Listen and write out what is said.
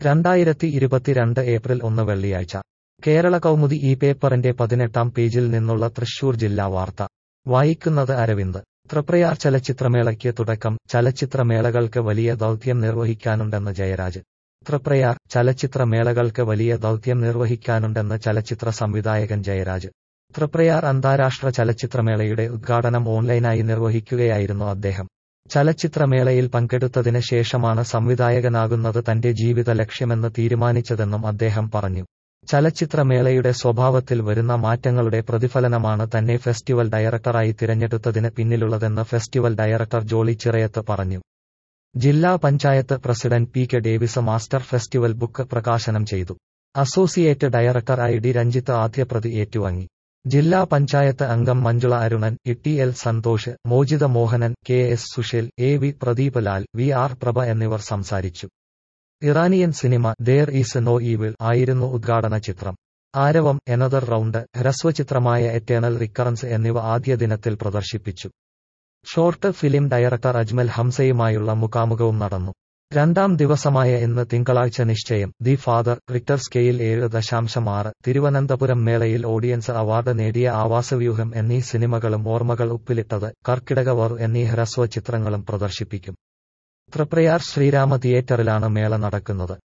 രണ്ടായിരത്തി ഇരുപത്തിരണ്ട് ഏപ്രിൽ ഒന്ന് വെള്ളിയാഴ്ച കേരള കൗമുദി ഈ പേപ്പറിന്റെ പതിനെട്ടാം പേജിൽ നിന്നുള്ള തൃശൂർ ജില്ലാ വാർത്ത വായിക്കുന്നത് അരവിന്ദ് തൃപ്രയാർ ചലച്ചിത്രമേളയ്ക്ക് തുടക്കം ചലച്ചിത്രമേളകൾക്ക് വലിയ ദൗത്യം നിർവഹിക്കാനുണ്ടെന്ന് ജയരാജ് തൃപ്രയാർ ചലച്ചിത്രമേളകൾക്ക് വലിയ ദൗത്യം നിർവഹിക്കാനുണ്ടെന്ന് ചലച്ചിത്ര സംവിധായകൻ ജയരാജ് തൃപ്രയാർ അന്താരാഷ്ട്ര ചലച്ചിത്രമേളയുടെ ഉദ്ഘാടനം ഓൺലൈനായി നിർവഹിക്കുകയായിരുന്നു അദ്ദേഹം ചലച്ചിത്രമേളയിൽ പങ്കെടുത്തതിന് ശേഷമാണ് സംവിധായകനാകുന്നത് തന്റെ ജീവിത ലക്ഷ്യമെന്ന് തീരുമാനിച്ചതെന്നും അദ്ദേഹം പറഞ്ഞു ചലച്ചിത്രമേളയുടെ സ്വഭാവത്തിൽ വരുന്ന മാറ്റങ്ങളുടെ പ്രതിഫലനമാണ് തന്നെ ഫെസ്റ്റിവൽ ഡയറക്ടറായി തിരഞ്ഞെടുത്തതിന് പിന്നിലുള്ളതെന്ന് ഫെസ്റ്റിവൽ ഡയറക്ടർ ജോളി ചിറയത്ത് പറഞ്ഞു ജില്ലാ panchayat president P K Davis master festival book പ്രകാശനം ചെയ്തു associate director I D Ranjith ആദ്യപ്രതി ഏറ്റുവാങ്ങി ജില്ലാ പഞ്ചായത്ത് അംഗം Manjula Arunan E L Santhosh Mojitha Mohanan K S Susheel A V Pradeep Lal V R Prabha എന്നിവർ സംസാരിച്ചു Iranian cinema there is no evil ആയിരുന്നു ഉദ്ഘാടന ചിത്രം ആരവം എനദർ റൗണ്ട് ഹ്രസ്വചിത്രമായ എറ്റേണൽ റിക്കറൻസ് എന്നിവ ആദ്യ ദിനത്തിൽ പ്രദർശിപ്പിച്ചു ഷോർട്ട് ഫിലിം ഡയറക്ടർ അജ്മൽ ഹംസയുമായുള്ള മുഖാമുഖവും നടന്നു രണ്ടാം ദിവസമായ ഇന്ന് തിങ്കളാഴ്ച നിശ്ചയം ദി ഫാദർ റിക്ടർ സ്കെയിൽ ഏഴ് ദശാംശം ആറ് തിരുവനന്തപുരം മേളയിൽ ഓഡിയൻസ് അവാർഡ് നേടിയ ആവാസവ്യൂഹം എന്നീ സിനിമകളും ഓർമ്മകൾ ഉപ്പിലിട്ടത് കർക്കിടകവർ എന്നീ ഹ്രസ്വ ചിത്രങ്ങളും പ്രദർശിപ്പിക്കും തൃപ്രയാർ ശ്രീരാമ തിയേറ്ററിലാണ് മേള നടക്കുന്നത്